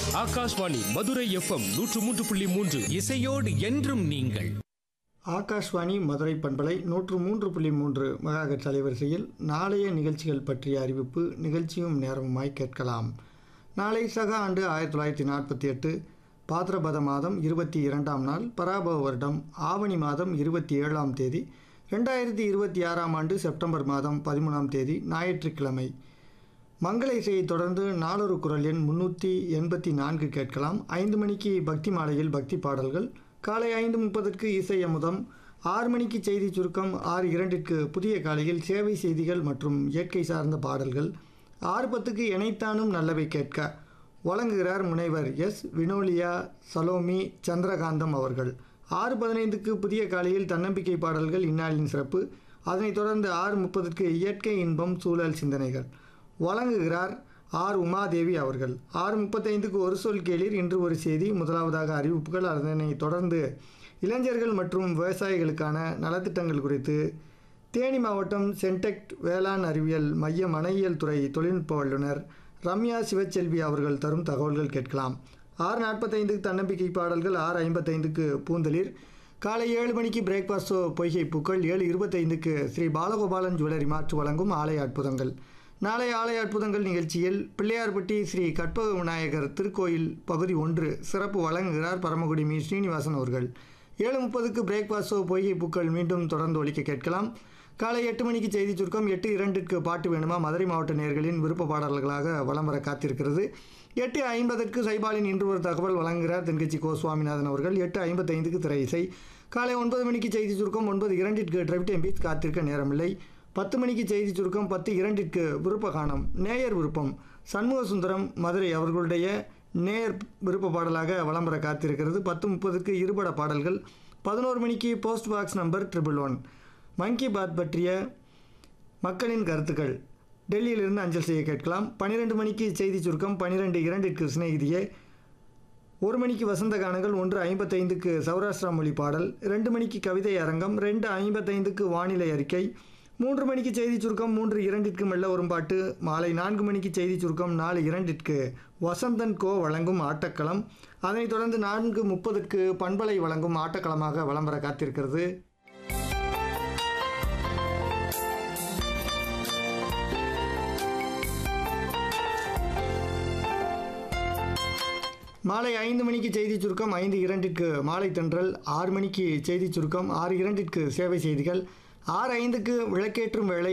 Akashvani Madurai FM நூற்று மூன்று புள்ளி மூன்று இசையோடு என்றும் நீங்கள் ஆகாஷ்வாணி மதுரை பண்பலை நூற்று மூன்று புள்ளி மூன்று மெகாஹெர்ட்ஸ் அலைவரிசையில் நாளைய நிகழ்ச்சிகள் பற்றிய அறிவிப்பு நிகழ்ச்சியும் நேரமுமாய் கேட்கலாம் நாளை சக ஆண்டு ஆயிரத்தி தொள்ளாயிரத்தி நாற்பத்தி எட்டு பாத்திரபத மாதம் இருபத்தி இரண்டாம் நாள் பராபவ வருடம் ஆவணி மாதம் இருபத்தி ஏழாம் தேதி ரெண்டாயிரத்தி இருபத்தி ஆறாம் ஆண்டு செப்டம்பர் மாதம் பதிமூணாம் தேதி ஞாயிற்றுக்கிழமை மங்கள இசையை தொடர்ந்து நாளொரு குரல் எண் முன்னூற்றி எண்பத்தி நான்கு கேட்கலாம் ஐந்து மணிக்கு பக்தி மாலையில் பக்தி பாடல்கள் காலை ஐந்து முப்பதுக்கு இசை அமுதம் ஆறு மணிக்கு செய்தி சுருக்கம் ஆறு இரண்டிற்கு புதிய காலையில் சேவை செய்திகள் மற்றும் இயற்கை சார்ந்த பாடல்கள் ஆறு பத்துக்கு இணைத்தானும் நல்லவை கேட்க வழங்குகிறார் முனைவர் எஸ் வினோலியா சலோமி சந்திரகாந்தம் அவர்கள் ஆறு பதினைந்துக்கு புதிய காலையில் தன்னம்பிக்கை பாடல்கள் இந்நாளின் சிறப்பு அதனைத் தொடர்ந்து ஆறு முப்பதுக்கு இயற்கை இன்பம் சூழல் சிந்தனைகள் வழங்குகிறார் ஆர் உமாதேவி அவர்கள் ஆறு முப்பத்தைந்துக்கு ஒரு சொல் கேளீர் இன்று ஒரு செய்தி முதலாவதாக அறிவிப்புகள் அதனைத் தொடர்ந்து இளைஞர்கள் மற்றும் விவசாயிகளுக்கான நலத்திட்டங்கள் குறித்து தேனி மாவட்டம் சென்டெக்ட் வேளாண் அறிவியல் மைய மனையியல் துறை தொழில்நுட்ப வல்லுநர் ரம்யா சிவச்செல்வி அவர்கள் தரும் தகவல்கள் கேட்கலாம் ஆறு நாற்பத்தைந்துக்கு தன்னம்பிக்கை பாடல்கள் ஆறு ஐம்பத்தைந்துக்கு பூந்தளிர் காலை ஏழு மணிக்கு பிரேக்ஃபாஸ்ட் ஷோ பொய்கை பூக்கள் ஏழு இருபத்தைந்துக்கு ஸ்ரீ பாலகோபாலன் ஜுவல்லரி மாற்று வழங்கும் ஆலய அற்புதங்கள் நாளை ஆலய அற்புதங்கள் நிகழ்ச்சியில் பிள்ளையார்பட்டி ஸ்ரீ கற்பக விநாயகர் திருக்கோயில் பகுதி ஒன்று சிறப்பு வழங்குகிறார் பரமக்குடி மீ ஸ்ரீனிவாசன் அவர்கள் ஏழு முப்பதுக்கு பிரேக்ஃபாஸ்ட் ஷோ பொய்கை பூக்கள் மீண்டும் தொடர்ந்து ஒலிக்க கேட்கலாம் காலை எட்டு மணிக்கு செய்தி சுருக்கம் எட்டு இரண்டிற்கு பாட்டு வேணுமா மதுரை மாவட்ட நேர்களின் விருப்ப பாடல்களாக வலம் வர காத்திருக்கிறது எட்டு ஐம்பதற்கு சைபாலின் இன்று ஒரு தகவல் வழங்குகிறார் தென்கட்சி கோ சுவாமிநாதன் அவர்கள் எட்டு ஐம்பத்தைந்துக்கு திரை இசை காலை ஒன்பது மணிக்கு செய்தி சுருக்கம் ஒன்பது இரண்டிற்கு டிரைவ் டைம் காத்திருக்க நேரமில்லை பத்து மணிக்கு செய்தி சுருக்கம் பத்து இரண்டிற்கு விருப்ப காணம் நேயர் விருப்பம் சண்முக சுந்தரம் மதுரை அவர்களுடைய நேர் விருப்ப பாடலாக வலம் வர காத்திருக்கிறது பத்து முப்பதுக்கு இருபட பாடல்கள் பதினோரு மணிக்கு post box number triple one Mann Ki Baat பற்றிய மக்களின் கருத்துக்கள் டெல்லியிலிருந்து அஞ்சல் செய்ய கேட்கலாம் பன்னிரெண்டு மணிக்கு செய்தி சுருக்கம் பன்னிரெண்டு இரண்டிற்கு சிநேகிதியே ஒரு மணிக்கு வசந்த கானங்கள் ஒன்று ஐம்பத்தைந்துக்கு சௌராஷ்டிரா மொழி பாடல் ரெண்டு மணிக்கு கவிதை அரங்கம் ரெண்டு ஐம்பத்தைந்துக்கு வானிலை அறிக்கை மூன்று மணிக்கு செய்தி சுருக்கம் மூன்று இரண்டிற்கு மெல்ல வரும் பாட்டு மாலை நான்கு மணிக்கு செய்தி சுருக்கம் நாலு இரண்டிற்கு வசந்தன் கோ வழங்கும் ஆட்டக்களம் அதனைத் தொடர்ந்து நான்கு முப்பதுக்கு பண்பலை வழங்கும் ஆட்டக்களமாக வலம் வர காத்திருக்கிறது மாலை ஐந்து மணிக்கு செய்தி சுருக்கம் ஐந்து இரண்டிற்கு மாலை தென்றல் ஆறு மணிக்கு செய்தி சுருக்கம் ஆறு இரண்டிற்கு சேவை செய்திகள் ஆறு ஐந்துக்கு விளக்கேற்றும் வேளை